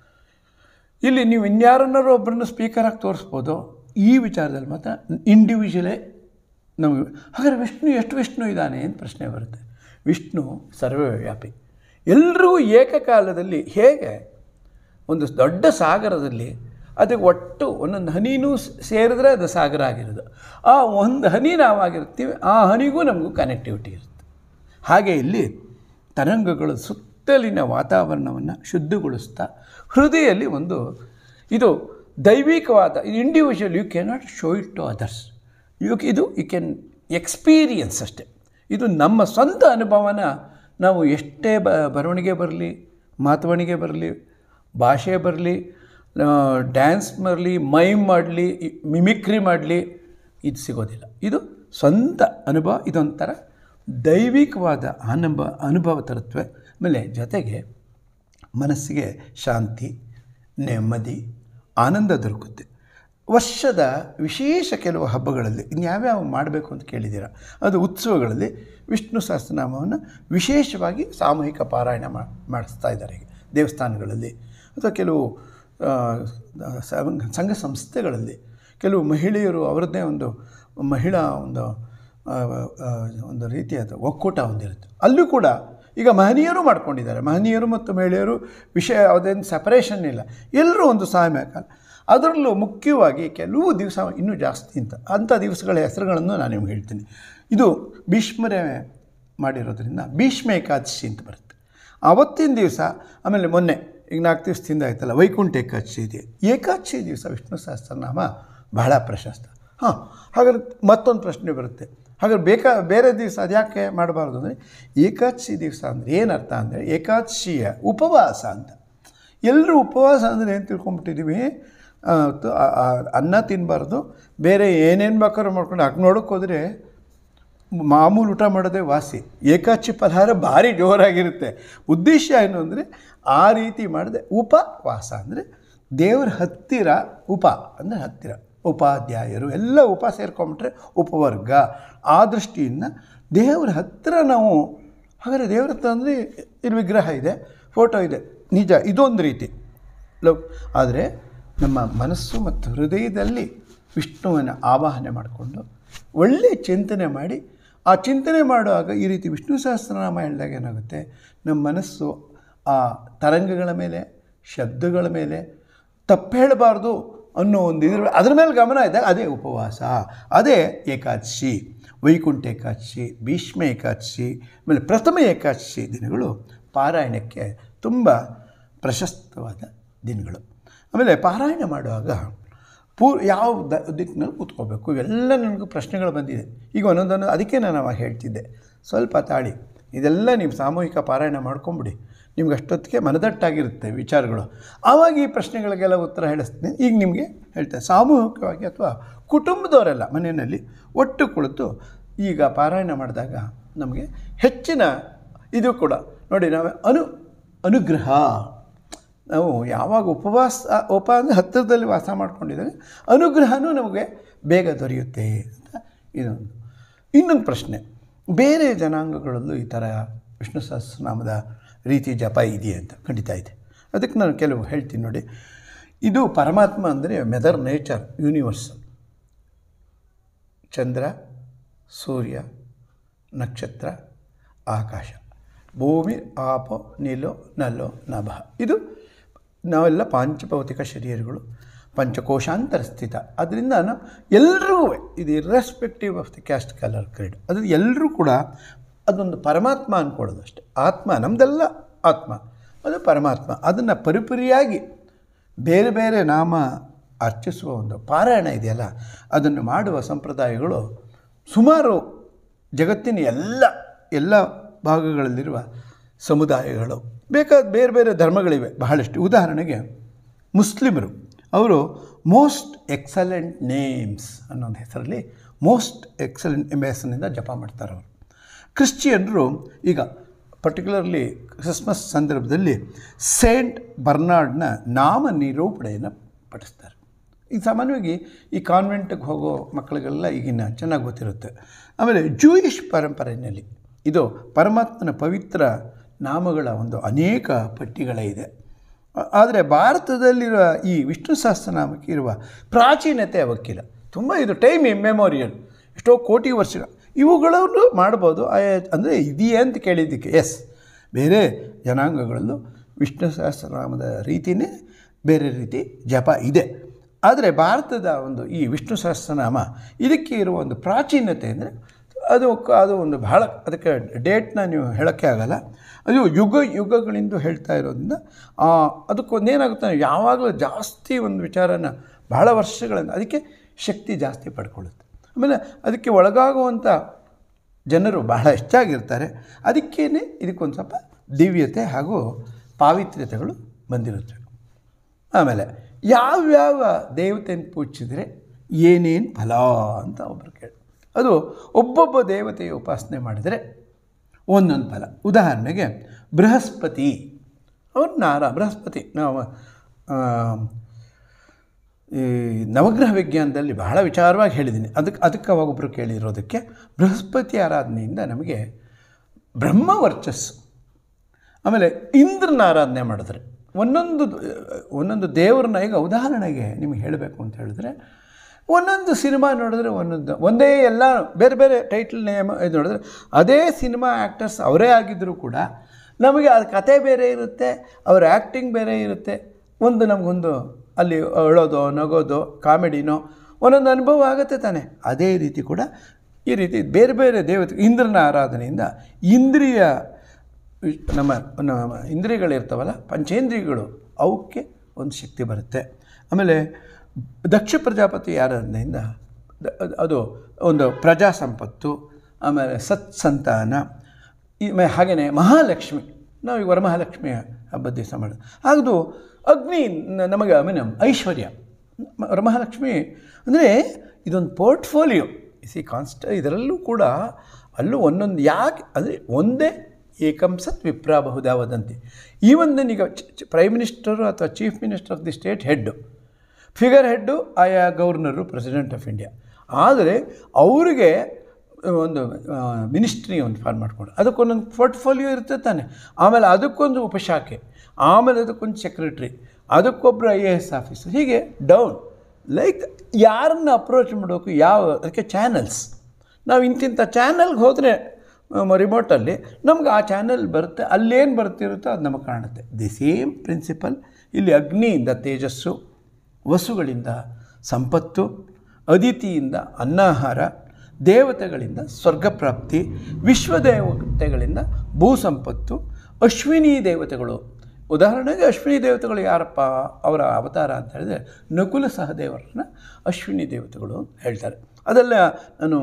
ಇಲ್ಲಿ ನೀವು ಇನ್ಯಾರನ್ನಾರು ಒಬ್ಬರನ್ನ ಸ್ಪೀಕರ್ ಆಗಿ ತೋರಿಸ್ಬೋದು ಈ ವಿಚಾರದಲ್ಲಿ ಮಾತ್ರ ಇಂಡಿವಿಜುವಲೇ ನಮಗೆ ಹಾಗಾದ್ರೆ ವಿಷ್ಣು ಎಷ್ಟು ವಿಷ್ಣು ಇದ್ದಾನೆ ಅಂತ ಪ್ರಶ್ನೆ ಬರುತ್ತೆ ವಿಷ್ಣು ಸರ್ವವ್ಯಾಪಿ ಎಲ್ಲರೂ ಏಕಕಾಲದಲ್ಲಿ ಹೇಗೆ ಒಂದು ದೊಡ್ಡ ಸಾಗರದಲ್ಲಿ ಅದಕ್ಕೆ ಒಟ್ಟು ಒಂದೊಂದು ಹನಿನೂ ಸ್- ಸೇರಿದ್ರೆ ಅದು ಸಾಗರ ಆಗಿರೋದು ಆ ಒಂದು ಹನಿ ನಾವಾಗಿರ್ತೀವಿ ಆ ಹನಿಗೂ ನಮಗೂ ಕನೆಕ್ಟಿವಿಟಿ ಇರುತ್ತೆ ಹಾಗೆ ಇಲ್ಲಿ ತರಂಗಗಳು ಸುತ್ತಲಿನ ವಾತಾವರಣವನ್ನು ಶುದ್ಧಗೊಳಿಸ್ತಾ ಹೃದಯಲ್ಲಿ ಒಂದು ಇದು ದೈವಿಕವಾದ ಇದು individual you cannot show it to others you ಇದು ಯು ಕ್ಯಾನ್ ಎಕ್ಸ್ಪೀರಿಯನ್ಸ್ ಅಷ್ಟೆ ಇದು ನಮ್ಮ ಸ್ವಂತ ಅನುಭವನ ನಾವು ಎಷ್ಟೇ ಬ ಬರವಣಿಗೆ ಬರಲಿ ಮಾತುವಣಿಗೆ ಬರಲಿ ಭಾಷೆ ಬರಲಿ ಡ್ಯಾನ್ಸ್ ಬರಲಿ ಮೈಮ್ ಮಾಡಲಿ ಮಿಮಿಕ್ರಿ ಮಾಡಲಿ ಇದು ಸಿಗೋದಿಲ್ಲ ಇದು ಸ್ವಂತ ಅನುಭವ ಇದೊಂಥರ ದೈವಿಕವಾದ ಅನುಭವ ಅನುಭವ ತರುತ್ತವೆ ಆಮೇಲೆ ಜೊತೆಗೆ ಮನಸ್ಸಿಗೆ ಶಾಂತಿ ನೆಮ್ಮದಿ ಆನಂದ ದೊರಕುತ್ತೆ ವರ್ಷದ ವಿಶೇಷ ಕೆಲವು ಹಬ್ಬಗಳಲ್ಲಿ ಇನ್ಯಾವ್ಯಾವ ಮಾಡಬೇಕು ಅಂತ ಕೇಳಿದ್ದೀರ ಅದು ಉತ್ಸವಗಳಲ್ಲಿ ವಿಷ್ಣು ಸಹಸ್ರನಾಮವನ್ನು ವಿಶೇಷವಾಗಿ ಸಾಮೂಹಿಕ ಪಾರಾಯಣ ಮಾ ಮಾಡಿಸ್ತಾ ಇದ್ದಾರೆ ಈಗ ದೇವಸ್ಥಾನಗಳಲ್ಲಿ ಅಥವಾ ಕೆಲವು ಆ, ಸಂಘ ಸಂಘ ಸಂಸ್ಥೆಗಳಲ್ಲಿ ಕೆಲವು ಮಹಿಳೆಯರು ಅವರದ್ದೇ ಒಂದು ಮಹಿಳಾ ಒಂದು ಆ, ಆ, ಒಂದು ರೀತಿಯಾದ ಒಕ್ಕೂಟ ಹೊಂದಿರುತ್ತೆ ಅಲ್ಲೂ ಕೂಡ ಈಗ ಮಹನೀಯರು ಮಾಡ್ಕೊಂಡಿದ್ದಾರೆ ಮಹನೀಯರು ಮತ್ತು ಮಹಿಳೆಯರು ವಿಷಯ ಅದೇನು ಸಪರೇಷನ್ ಇಲ್ಲ ಎಲ್ಲರೂ ಒಂದು ಸಾಮ್ಯ ಕಾಲ ಅದರಲ್ಲೂ ಮುಖ್ಯವಾಗಿ ಕೆಲವು ದಿವಸ ಇನ್ನೂ ಜಾಸ್ತಿ ಅಂತ ಅಂಥ ದಿವಸಗಳ ಹೆಸರುಗಳನ್ನು ನಾನು ನಿಮ್ಗೆ ಹೇಳ್ತೀನಿ ಇದು ಭೀಷ್ಮರೇ ಮಾಡಿರೋದ್ರಿಂದ ಭೀಷ್ಮ ಏಕಾದಶಿ ಅಂತ ಬರುತ್ತೆ ಆವತ್ತಿನ ದಿವಸ ಆಮೇಲೆ ಮೊನ್ನೆ ಈಗ ನಾಲ್ಕು ದಿವಸದಿಂದ ಆಯ್ತಲ್ಲ ವೈಕುಂಠ ಏಕಾದಶಿ ಇದೆ ಏಕಾದಶಿ ದಿವಸ ವಿಷ್ಣು ಸಹಸ್ರನಾಮ ಬಹಳ ಪ್ರಶಸ್ತ ಹಾಂ ಹಾಗಾದ್ರೆ ಮತ್ತೊಂದು ಪ್ರಶ್ನೆ ಬರುತ್ತೆ ಹಾಗಾದ್ರೆ ಬೇಕಾ ಬೇರೆ ದಿವಸ ಅದ್ಯಾಕೆ ಮಾಡಬಾರ್ದು ಅಂದರೆ ಏಕಾದಶಿ ದಿವಸ ಅಂದರೆ ಏನರ್ಥ ಅಂದರೆ ಏಕಾದಶಿಯ ಉಪವಾಸ ಅಂತ ಎಲ್ಲರೂ ಉಪವಾಸ ಅಂದರೆ ಏನು ತಿಳ್ಕೊಂಬಿಟ್ಟಿದ್ದೀವಿ ಆ, ತ- ಆ- ಆ ಅನ್ನ ತಿನ್ನಬಾರ್ದು ಬೇರೆ ಏನೇನು ಬೇಕಾದ್ರೂ ಮಾಡ್ಕೊಂಡು ಹಾಗೆ ನೋಡೋಕೆ ಹೋದರೆ ಮಾಮೂಲು ಊಟ ಮಾಡೋದೇ ವಾಸಿ ಏಕಾಚಿ ಫಲಹಾರ ಭಾರಿ ಜೋರಾಗಿರುತ್ತೆ ಉದ್ದೇಶ ಏನು ಅಂದರೆ ಆ ರೀತಿ ಮಾಡದೆ ಉಪವಾಸ ಅಂದರೆ ದೇವರ ಹತ್ತಿರ ಉಪ ಅಂದರೆ ಹತ್ತಿರ ಉಪಾಧ್ಯಾಯರು ಎಲ್ಲ ಉಪ ಸೇರ್ಕೊಂಬಿಟ್ರೆ ಉಪವರ್ಗ ಆ ದೃಷ್ಟಿಯಿಂದ ದೇವರ ಹತ್ತಿರ ನಾವು ಹಾಗಾದರೆ ದೇವ್ರ ಹತ್ರ ಅಂದರೆ ಇಲ್ಲಿ ವಿಗ್ರಹ ಇದೆ ಫೋಟೋ ಇದೆ ನಿಜ ಇದೊಂದು ರೀತಿ ಲೋ ಆದರೆ ನಮ್ಮ ಮನಸ್ಸು ಮತ್ತು ಹೃದಯದಲ್ಲಿ ವಿಷ್ಣುವನ್ನು ಆವಾಹನೆ ಮಾಡಿಕೊಂಡು ಒಳ್ಳೆಯ ಚಿಂತನೆ ಮಾಡಿ ಆ ಚಿಂತನೆ ಮಾಡುವಾಗ ಈ ರೀತಿ ವಿಷ್ಣು ಸಹಸ್ರನಾಮ ಹೇಳಿದಾಗ ಏನಾಗುತ್ತೆ ನಮ್ಮ ಮನಸ್ಸು ಆ ತರಂಗಗಳ ಮೇಲೆ ಶಬ್ದಗಳ ಮೇಲೆ ತಪ್ಪು ಹೇಳಬಾರ್ದು ಅನ್ನೋ ಒಂದು ಇದ್ರ ಅದ್ರ ಮೇಲೆ ಗಮನ ಇದ್ದಾಗ ಅದೇ ಉಪವಾಸ ಅದೇ ಏಕಾದಶಿ ವೈಕುಂಠ ಏಕಾದಶಿ ಭೀಷ್ಮ ಏಕಾದಶಿ ಆಮೇಲೆ ಪ್ರಥಮ ಏಕಾದಶಿ ದಿನಗಳು ಪಾರಾಯಣಕ್ಕೆ ತುಂಬ ಪ್ರಶಸ್ತವಾದ ದಿನಗಳು ಆಮೇಲೆ ಪಾರಾಯಣ ಮಾಡುವಾಗ ಪೂರ್ ಯಾವ ದ ದಿಕ್ಕಿನಲ್ಲಿ ಕೂತ್ಕೋಬೇಕು ಇವೆಲ್ಲ ನನಗೂ ಪ್ರಶ್ನೆಗಳು ಬಂದಿದೆ ಈಗ ಒಂದೊಂದೊಂದು ಅದಕ್ಕೆ ನಾನು ಅವಾಗ ಹೇಳ್ತಿದ್ದೆ ಸ್ವಲ್ಪ ತಾಳಿ ಇದೆಲ್ಲ ನೀವು ಸಾಮೂಹಿಕ ಪಾರಾಯಣ ಮಾಡ್ಕೊಂಬಿಡಿ ನಿಮ್ಗೆ ಅಷ್ಟೊತ್ತಿಗೆ ಮನದಟ್ಟಾಗಿರುತ್ತೆ ವಿಚಾರಗಳು ಆವಾಗ ಈ ಪ್ರಶ್ನೆಗಳಿಗೆಲ್ಲ ಉತ್ತರ ಹೇಳಿಸ್ತೀನಿ ಈಗ ನಿಮಗೆ ಹೇಳ್ತೇನೆ ಸಾಮೂಹಿಕವಾಗಿ ಅಥವಾ ಕುಟುಂಬದವರೆಲ್ಲ ಮನೆಯಲ್ಲಿ ಒಟ್ಟು ಕುಳಿತು ಈಗ ಪಾರಾಯಣ ಮಾಡಿದಾಗ ನಮಗೆ ಹೆಚ್ಚಿನ ಇದು ಕೂಡ ನೋಡಿ ನಾವು ಅನು ಅನುಗ್ರಹ ನಾವು ಯಾವಾಗ ಉಪವಾಸ ಉಪ ಅಂದರೆ ಹತ್ತಿರದಲ್ಲಿ ವಾಸ ಮಾಡ್ಕೊಂಡಿದ್ದರೆ ಅನುಗ್ರಹನೂ ನಮಗೆ ಬೇಗ ದೊರೆಯುತ್ತೆ ಅಂತ ಇದೊಂದು ಇನ್ನೊಂದು ಪ್ರಶ್ನೆ ಬೇರೆ ಜನಾಂಗಗಳಲ್ಲೂ ಈ ಥರ ವಿಷ್ಣು ಸಹಸ್ರನಾಮದ ರೀತಿ ಜಪ ಇದೆಯೇ ಅಂತ ಖಂಡಿತ ಇದೆ ಅದಕ್ಕೆ ನಾನು ಕೆಲವು ಹೇಳ್ತೀನಿ ನೋಡಿ ಇದು ಪರಮಾತ್ಮ ಅಂದರೆ ಮೆದರ್ ನೇಚರ್ ಯೂನಿವರ್ಸಲ್ ಚಂದ್ರ ಸೂರ್ಯ ನಕ್ಷತ್ರ ಆಕಾಶ ಭೂಮಿ ಆಪೋ ನೀಲೋ ನಲ್ಲೋ ನಭ ಇದು ನಾವೆಲ್ಲ ಪಾಂಚಭೌತಿಕ ಶರೀರಗಳು ಪಂಚಕೋಶಾಂತರ ಸ್ಥಿತ ಅದರಿಂದ ನಾವು ಎಲ್ರಿಗೂ ಇದು irrespective of the caste colour creed ಅದು ಎಲ್ಲರೂ ಕೂಡ ಅದೊಂದು ಪರಮಾತ್ಮ ಅಂದ್ಕೊಳ್ಳೋದು ಅಷ್ಟೆ ಆತ್ಮ ನಮ್ಮದೆಲ್ಲ ಆತ್ಮ ಅದು ಪರಮಾತ್ಮ ಅದನ್ನು ಪರಿಪರಿಯಾಗಿ ಬೇರೆ ಬೇರೆ ನಾಮ ಅರ್ಚಿಸುವ ಒಂದು ಪಾರಾಯಣ ಇದೆಯಲ್ಲ ಅದನ್ನು ಮಾಡುವ ಸಂಪ್ರದಾಯಗಳು ಸುಮಾರು ಜಗತ್ತಿನ ಎಲ್ಲ ಎಲ್ಲ ಭಾಗಗಳಲ್ಲಿರುವ ಸಮುದಾಯಗಳು ಬೇಕಾದ ಬೇರೆ ಬೇರೆ ಧರ್ಮಗಳಿವೆ ಬಹಳಷ್ಟು ಉದಾಹರಣೆಗೆ ಮುಸ್ಲಿಮರು ಅವರು ಮೋಸ್ಟ್ ಎಕ್ಸಲೆಂಟ್ ನೇಮ್ಸ್ ಅನ್ನೋ ಒಂದು ಹೆಸರಲ್ಲಿ ಮೋಸ್ಟ್ ಎಕ್ಸಲೆಂಟ್ ಎಂಬ ಹೆಸರಿನಿಂದ ಜಪ ಮಾಡ್ತಾರೆ ಅವರು ಕ್ರಿಶ್ಚಿಯನ್ರು ಈಗ ಪರ್ಟಿಕ್ಯುಲರ್ಲಿ ಕ್ರಿಸ್ಮಸ್ ಸಂದರ್ಭದಲ್ಲಿ ಸೇಂಟ್ ಬರ್ನಾರ್ಡ್ನ ನಾಮ ನಿರೂಪಣೆಯನ್ನು ಪಠಿಸ್ತಾರೆ ಈಗ ಸಾಮಾನ್ಯವಾಗಿ ಈ ಕಾನ್ವೆಂಟ್ಗೆ ಹೋಗೋ ಮಕ್ಕಳಿಗೆಲ್ಲ ಈಗಿನ ಚೆನ್ನಾಗಿ ಗೊತ್ತಿರುತ್ತೆ ಆಮೇಲೆ ಜೂಯಿಷ್ ಪರಂಪರೆಯಲ್ಲಿ ಇದು ಪರಮಾತ್ಮನ ಪವಿತ್ರ ನಾಮಗಳ ಒಂದು ಅನೇಕ ಪಟ್ಟಿಗಳೇ ಇದೆ ಆದರೆ ಭಾರತದಲ್ಲಿರುವ ಈ ವಿಷ್ಣು ಸಹಸ್ರನಾಮಕ್ಕೆ ಇರುವ ಪ್ರಾಚೀನತೆ ಅವಕ್ಕಿಲ್ಲ ತುಂಬ ಇದು ಟೈಮ್ ಮೆಮೋರಿಯಲ್ ಎಷ್ಟೋ ಕೋಟಿ ವರ್ಷ ಇವುಗಳನ್ನು ಮಾಡ್ಬೋದು ಅಂದರೆ ಇದೆಯೇ ಅಂತ ಕೇಳಿದ್ದಕ್ಕೆ ಎಸ್ ಬೇರೆ ಜನಾಂಗಗಳಲ್ಲೂ ವಿಷ್ಣು ಸಹಸ್ರನಾಮದ ರೀತಿಯೇ ಬೇರೆ ರೀತಿ ಜಪ ಇದೆ ಆದರೆ ಭಾರತದ ಒಂದು ಈ ವಿಷ್ಣು ಸಹಸ್ರನಾಮ ಇದಕ್ಕೆ ಇರುವ ಒಂದು ಪ್ರಾಚೀನತೆ ಅಂದರೆ ಅದು ಅದು ಒಂದು ಬಹಳ ಅದಕ್ಕೆ ಡೇಟ್ನ ನೀವು ಹೇಳೋಕ್ಕೆ ಆಗಲ್ಲ ಅದು ಯುಗ ಯುಗಗಳಿಂದ ಹೇಳ್ತಾ ಇರೋದ್ರಿಂದ ಅದಕ್ಕೊಂದೇನಾಗುತ್ತೆ ಯಾವಾಗಲೂ ಜಾಸ್ತಿ ಒಂದು ವಿಚಾರನ ಬಹಳ ವರ್ಷಗಳಿಂದ ಅದಕ್ಕೆ ಶಕ್ತಿ ಜಾಸ್ತಿ ಪಡ್ಕೊಳ್ಳುತ್ತೆ ಆಮೇಲೆ ಅದಕ್ಕೆ ಒಳಗಾಗುವಂಥ ಜನರು ಬಹಳ ಹೆಚ್ಚಾಗಿರ್ತಾರೆ ಅದಕ್ಕೇ ಇದಕ್ಕೊಂದು ಸ್ವಲ್ಪ ದಿವ್ಯತೆ ಹಾಗೂ ಪಾವಿತ್ರ್ಯತೆಗಳು ಬಂದಿರುತ್ತೆ ಆಮೇಲೆ ಯಾವ್ಯಾವ ದೇವತೆಯನ್ನು ಪೂಜಿಸಿದರೆ ಏನೇನು ಫಲ ಅಂತ ಒಬ್ಬರು ಕೇಳಿ ಅದು ಒಬ್ಬೊಬ್ಬ ದೇವತೆಯ ಉಪಾಸನೆ ಮಾಡಿದರೆ ಒಂದೊಂದು ಫಲ ಉದಾಹರಣೆಗೆ ಬೃಹಸ್ಪತಿ ಅವ್ರು ನಾರ ಬೃಹಸ್ಪತಿ ನಾವು ಈ ನವಗ್ರಹ ವಿಜ್ಞಾನದಲ್ಲಿ ಬಹಳ ವಿಚಾರವಾಗಿ ಹೇಳಿದ್ದೀನಿ ಅದಕ್ಕೆ ಅದಕ್ಕೆ ಅವಾಗ ಒಬ್ಬರು ಕೇಳಿರೋದಕ್ಕೆ ಬೃಹಸ್ಪತಿ ಆರಾಧನೆಯಿಂದ ನಮಗೆ ಬ್ರಹ್ಮ ವರ್ಚಸ್ಸು ಆಮೇಲೆ ಇಂದ್ರನ ಆರಾಧನೆ ಮಾಡಿದ್ರೆ ಒಂದೊಂದು ಒಂದೊಂದು ದೇವ್ರನ್ನ ಈಗ ಉದಾಹರಣೆಗೆ ನಿಮಗೆ ಹೇಳಬೇಕು ಅಂತ ಹೇಳಿದ್ರೆ ಒಂದೊಂದು ಸಿನಿಮಾ ನೋಡಿದ್ರೆ ಒಂದೊಂದು ಒಂದೇ ಎಲ್ಲ ಬೇರೆ ಬೇರೆ ಟೈಟಲ್ ನೇಮ್ ಇದು ನೋಡಿದ್ರೆ ಅದೇ ಸಿನಿಮಾ ಆ್ಯಕ್ಟರ್ಸ್ ಅವರೇ ಆಗಿದ್ದರೂ ಕೂಡ ನಮಗೆ ಅದು ಕತೆ ಬೇರೆ ಇರುತ್ತೆ ಅವ್ರ ಆ್ಯಕ್ಟಿಂಗ್ ಬೇರೆ ಇರುತ್ತೆ ಒಂದು ನಮಗೊಂದು ಅಲ್ಲಿ ಅಳೋದೋ ನಗೋದೋ ಕಾಮಿಡಿನೋ ಒಂದೊಂದು ಅನುಭವ ಆಗುತ್ತೆ ತಾನೆ ಅದೇ ರೀತಿ ಕೂಡ ಈ ರೀತಿ ಬೇರೆ ಬೇರೆ ದೇವತೆ ಇಂದ್ರನ ಆರಾಧನೆಯಿಂದ ಇಂದ್ರಿಯ ನಮ್ಮ ನಮ್ಮ ಇಂದ್ರಿಯಗಳಿರ್ತಾವಲ್ಲ ಪಂಚೇಂದ್ರಿಯಗಳು ಅವಕ್ಕೆ ಒಂದು ಶಕ್ತಿ ಬರುತ್ತೆ ಆಮೇಲೆ ದಕ್ಷ ಪ್ರಜಾಪತಿ ಆರಾಧನೆಯಿಂದ ಅದು ಒಂದು ಪ್ರಜಾ ಸಂಪತ್ತು ಆಮೇಲೆ ಸತ್ಸಂತಾನ ಈ ಹಾಗೆಯೇ ಮಹಾಲಕ್ಷ್ಮಿ ನಾವು ಈಗ ವರಮಹಾಲಕ್ಷ್ಮಿಯ ಹಬ್ಬದ ದಿವಸ ಮಾಡೋದು ಅದು ಅಗ್ನಿ ನಮಗೆ ಐ ಮೀನ್ ಐಶ್ವರ್ಯ ವರಮಹಾಲಕ್ಷ್ಮಿ ಅಂದರೆ ಇದೊಂದು ಪೋರ್ಟ್ಫೋಲಿಯೋ ಸಿ ಕಾನ್ಸ್ಟ್ ಇದರಲ್ಲೂ ಕೂಡ ಅಲ್ಲೂ ಒಂದೊಂದು ಯಾಕೆ ಅಂದರೆ ಒಂದೇ ಏಕಂ ಸತ್ ವಿಪ್ರಾಬಹುದಾ ವದಂತಿ ಈ ಒಂದು ಈಗ ಪ್ರೈಮ್ ಮಿನಿಸ್ಟರು ಅಥವಾ chief minister of the state head figure head ಆಯಾ ಗವರ್ನರು ಪ್ರೆಸಿಡೆಂಟ್ ಆಫ್ ಇಂಡಿಯಾ ಆದರೆ ಅವರಿಗೆ ಒಂದು ಮಿನಿಸ್ಟ್ರಿ ಒಂದು ಫಾರ್ಮ್ ಮಾಡಿಕೊಂಡು ಅದಕ್ಕೊಂದೊಂದು ಪೋರ್ಟ್ಫೋಲಿಯೋ ಇರ್ತದೆ ತಾನೆ ಆಮೇಲೆ ಅದಕ್ಕೊಂದು ಉಪಶಾಖೆ ಆಮೇಲೆ ಅದಕ್ಕೊಂದು ಸೆಕ್ರೆಟ್ರಿ ಅದಕ್ಕೊಬ್ಬರು ಐ ಎ ಎಸ್ ಆಫೀಸರ್ ಹೀಗೆ ಡೌನ್ ಲೈಕ್ ಯಾರನ್ನ ಅಪ್ರೋಚ್ ಮಾಡಬೇಕು ಯಾವ ಅದಕ್ಕೆ ಚಾನಲ್ಸ್ ನಾವು ಇಂತಿಂಥ ಚಾನಲ್ಗೆ ಹೋದರೆ ರಿಮೋಟಲ್ಲಿ ನಮ್ಗೆ ಆ ಚಾನಲ್ ಬರುತ್ತೆ ಅಲ್ಲೇನು ಬರ್ತಿರುತ್ತೋ ಅದು ನಮಗೆ ಕಾಣುತ್ತೆ ದಿ ಸೇಮ್ ಪ್ರಿನ್ಸಿಪಲ್ ಇಲ್ಲಿ ಅಗ್ನಿಯಿಂದ ತೇಜಸ್ಸು ವಸುಗಳಿಂದ ಸಂಪತ್ತು ಅದಿತಿಯಿಂದ ಅನ್ನಾಹಾರ ದೇವತೆಗಳಿಂದ ಸ್ವರ್ಗಪ್ರಾಪ್ತಿ ವಿಶ್ವದೇವತೆಗಳಿಂದ ಭೂ ಸಂಪತ್ತು ಅಶ್ವಿನಿ ದೇವತೆಗಳು ಉದಾಹರಣೆಗೆ ಅಶ್ವಿನಿ ದೇವತೆಗಳು ಯಾರಪ್ಪ ಅವರ ಅವತಾರ ಅಂತ ಹೇಳಿದ್ರೆ ನಕುಲ ಸಹದೇವರನ್ನ ಅಶ್ವಿನಿ ದೇವತೆಗಳು ಹೇಳ್ತಾರೆ ಅದೆಲ್ಲ ನಾನು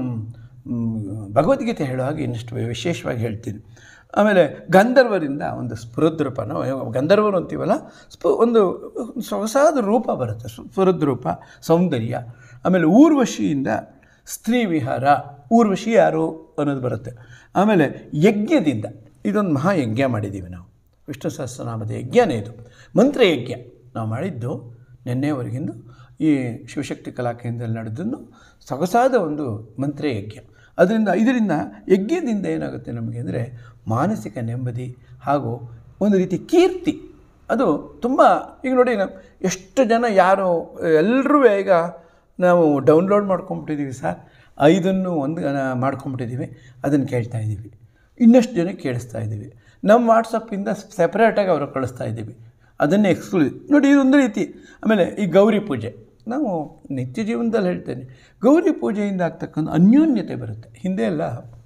ಭಗವದ್ಗೀತೆ ಹೇಳೋ ಹಾಗೆ ಇನ್ನಷ್ಟು ವಿಶೇಷವಾಗಿ ಹೇಳ್ತೀನಿ ಆಮೇಲೆ ಗಂಧರ್ವರಿಂದ ಒಂದು ಸ್ಫುರದ್ರೂಪ ನಾವು ಗಂಧರ್ವರು ಅಂತೀವಲ್ಲ ಸ್ಫು ಒಂದು ಸೊಗಸಾದ ರೂಪ ಬರುತ್ತೆ ಸ್ಫುರದ್ರೂಪ ಸೌಂದರ್ಯ ಆಮೇಲೆ ಊರ್ವಶಿಯಿಂದ ಸ್ತ್ರೀ ವಿಹಾರ ಊರ್ವಶಿ ಯಾರು ಅನ್ನೋದು ಬರುತ್ತೆ ಆಮೇಲೆ ಯಜ್ಞದಿಂದ ಇದೊಂದು ಮಹಾಯಜ್ಞ ಮಾಡಿದ್ದೀವಿ ನಾವು ವಿಷ್ಣು ಸಹಸ್ರನಾಮದ ಯಜ್ಞನೇ ಇದು ಮಂತ್ರಯಜ್ಞ ನಾವು ಮಾಡಿದ್ದು ನಿನ್ನೆವರೆಗಿಂದು ಈ ಶಿವಶಕ್ತಿ ಕಲಾ ಕೇಂದ್ರದಲ್ಲಿ ನಡೆದನ್ನು ಸೊಗಸಾದ ಒಂದು ಮಂತ್ರಯಜ್ಞ ಅದರಿಂದ ಇದರಿಂದ ಯಜ್ಞದಿಂದ ಏನಾಗುತ್ತೆ ನಮಗೆ ಅಂದರೆ ಮಾನಸಿಕ ನೆಮ್ಮದಿ ಹಾಗೂ ಒಂದು ರೀತಿ ಕೀರ್ತಿ ಅದು ತುಂಬ ಈಗ ನೋಡಿ ನಾವು ಎಷ್ಟು ಜನ ಯಾರು ಎಲ್ಲರೂ ಈಗ ನಾವು ಡೌನ್ಲೋಡ್ ಮಾಡ್ಕೊಂಬಿಟ್ಟಿದ್ದೀವಿ ಸರ್ ಐದನ್ನು ಒಂದು ಮಾಡ್ಕೊಂಬಿಟ್ಟಿದ್ದೀವಿ ಅದನ್ನು ಕೇಳ್ತಾ ಇದ್ದೀವಿ ಇನ್ನಷ್ಟು ಜನಕ್ಕೆ ಕೇಳಿಸ್ತಾ ಇದ್ದೀವಿ ನಮ್ಮ ವಾಟ್ಸಪ್ಪಿಂದ ಸೆಪ್ರೇಟಾಗಿ ಅವ್ರಿಗೆ ಕಳಿಸ್ತಾ ಇದ್ದೀವಿ ಅದನ್ನೇ ಎಕ್ಸ್ಕ್ಲೂಸಿವ್ ನೋಡಿ ಇದೊಂದು ರೀತಿ ಆಮೇಲೆ ಈ ಗೌರಿ ಪೂಜೆ ನಾವು ನಿತ್ಯ ಜೀವನದಲ್ಲಿ ಹೇಳ್ತೇನೆ ಗೌರಿ ಪೂಜೆಯಿಂದ ಆಗ್ತಕ್ಕಂಥ ಅನ್ಯೋನ್ಯತೆ ಬರುತ್ತೆ ಹಿಂದೆ ಎಲ್ಲ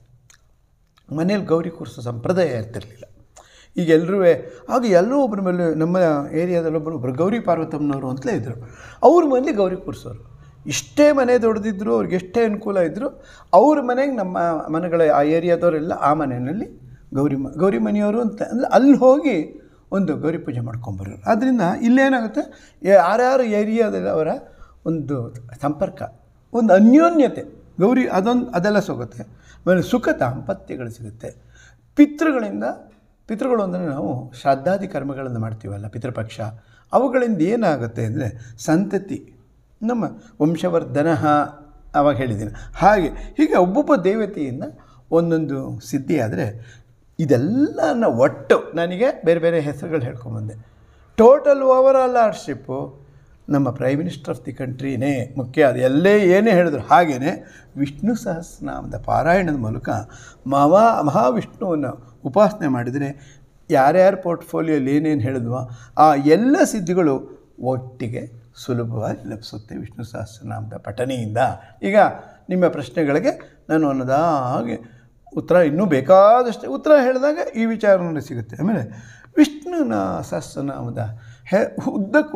ಮನೇಲಿ ಗೌರಿ ಕೂರಿಸೋ ಸಂಪ್ರದಾಯ ಇರ್ತಿರಲಿಲ್ಲ ಈಗ ಎಲ್ಲರೂ ಆಗ ಎಲ್ಲೋ ಒಬ್ಬರ ಮೇಲೆ ನಮ್ಮ ಏರಿಯಾದಲ್ಲಿ ಒಬ್ಬರು ಒಬ್ಬರು ಗೌರಿ ಪಾರ್ವತಮ್ಮನವರು ಅಂತಲೇ ಇದ್ದರು ಅವ್ರ ಮನೇಲಿ ಗೌರಿ ಕೂರಿಸೋರು ಇಷ್ಟೇ ಮನೆ ದೊಡ್ಡದಿದ್ರು ಅವ್ರಿಗೆ ಎಷ್ಟೇ ಅನುಕೂಲ ಇದ್ದರು ಅವ್ರ ಮನೆಗೆ ನಮ್ಮ ಮನೆಗಳ ಆ ಏರಿಯಾದವರೆಲ್ಲ ಆ ಮನೆಯಲ್ಲಿ ಗೌರಿ ಮ ಗೌರಿ ಮನೆಯವರು ಅಂತ ಅಂದರೆ ಅಲ್ಲಿ ಹೋಗಿ ಒಂದು ಗೌರಿ ಪೂಜೆ ಮಾಡ್ಕೊಂಬರೋರು ಆದ್ದರಿಂದ ಇಲ್ಲೇನಾಗುತ್ತೆ ಯಾರ್ಯಾರು ಏರಿಯಾದಲ್ಲಿ ಅವರ ಒಂದು ಸಂಪರ್ಕ ಒಂದು ಅನ್ಯೋನ್ಯತೆ ಗೌರಿ ಅದೊಂದು ಅದೆಲ್ಲ ಸಿಗುತ್ತೆ ಆಮೇಲೆ ಸುಖ ದಾಂಪತ್ಯಗಳು ಸಿಗುತ್ತೆ ಪಿತೃಗಳಿಂದ ಪಿತೃಗಳು ಅಂದರೆ ನಾವು ಶ್ರಾದ್ದಾದಿ ಕರ್ಮಗಳನ್ನು ಮಾಡ್ತೀವಲ್ಲ ಪಿತೃಪಕ್ಷ ಅವುಗಳಿಂದ ಏನಾಗುತ್ತೆ ಅಂದರೆ ಸಂತತಿ ನಮ್ಮ ವಂಶವರ್ಧನ ಅವಾಗ ಹೇಳಿದ್ದೀನಿ ಹಾಗೆ ಹೀಗೆ ಒಬ್ಬೊಬ್ಬ ದೇವತೆಯಿಂದ ಒಂದೊಂದು ಸಿದ್ಧಿ ಆದರೆ ಇದೆಲ್ಲನ ಒಟ್ಟು ನನಗೆ ಬೇರೆ ಬೇರೆ ಹೆಸರುಗಳು ಹೇಳ್ಕೊಂಬಂದೆ ಟೋಟಲ್ ಓವರ್ ಆಲ್ ಆರ್ಶಿಪ್ಪು ನಮ್ಮ ಪ್ರೈಮ್ ಮಿನಿಸ್ಟರ್ ಆಫ್ ದಿ ಕಂಟ್ರಿನೇ ಮುಖ್ಯ ಅದು ಎಲ್ಲೇ ಏನೇ ಹೇಳಿದ್ರು ಹಾಗೆಯೇ ವಿಷ್ಣು ಸಹಸ್ರನಾಮದ ಪಾರಾಯಣದ ಮೂಲಕ ಮಹಾ ಮಹಾವಿಷ್ಣುವನ್ನು ಉಪಾಸನೆ ಮಾಡಿದರೆ ಯಾರ್ಯಾರ ಪೋರ್ಟ್ಫೋಲಿಯೋಲಿ ಏನೇನು ಹೇಳಿದ್ವೋ ಆ ಎಲ್ಲ ಸಿದ್ಧಿಗಳು ಒಟ್ಟಿಗೆ ಸುಲಭವಾಗಿ ಲಭಿಸುತ್ತೆ ವಿಷ್ಣು ಸಹಸ್ರನಾಮದ ಪಠನೆಯಿಂದ ಈಗ ನಿಮ್ಮ ಪ್ರಶ್ನೆಗಳಿಗೆ ನಾನು ಅನ್ನೋದಾಗೆ ಉತ್ತರ ಇನ್ನೂ ಬೇಕಾದಷ್ಟು ಉತ್ತರ ಹೇಳಿದಾಗ ಈ ವಿಚಾರ ನನಗೆ ಸಿಗುತ್ತೆ ಆಮೇಲೆ ವಿಷ್ಣುನ ಸಹಸ್ರನಾಮದ ಹೆ ಉದ್ದಕ್ಕೂ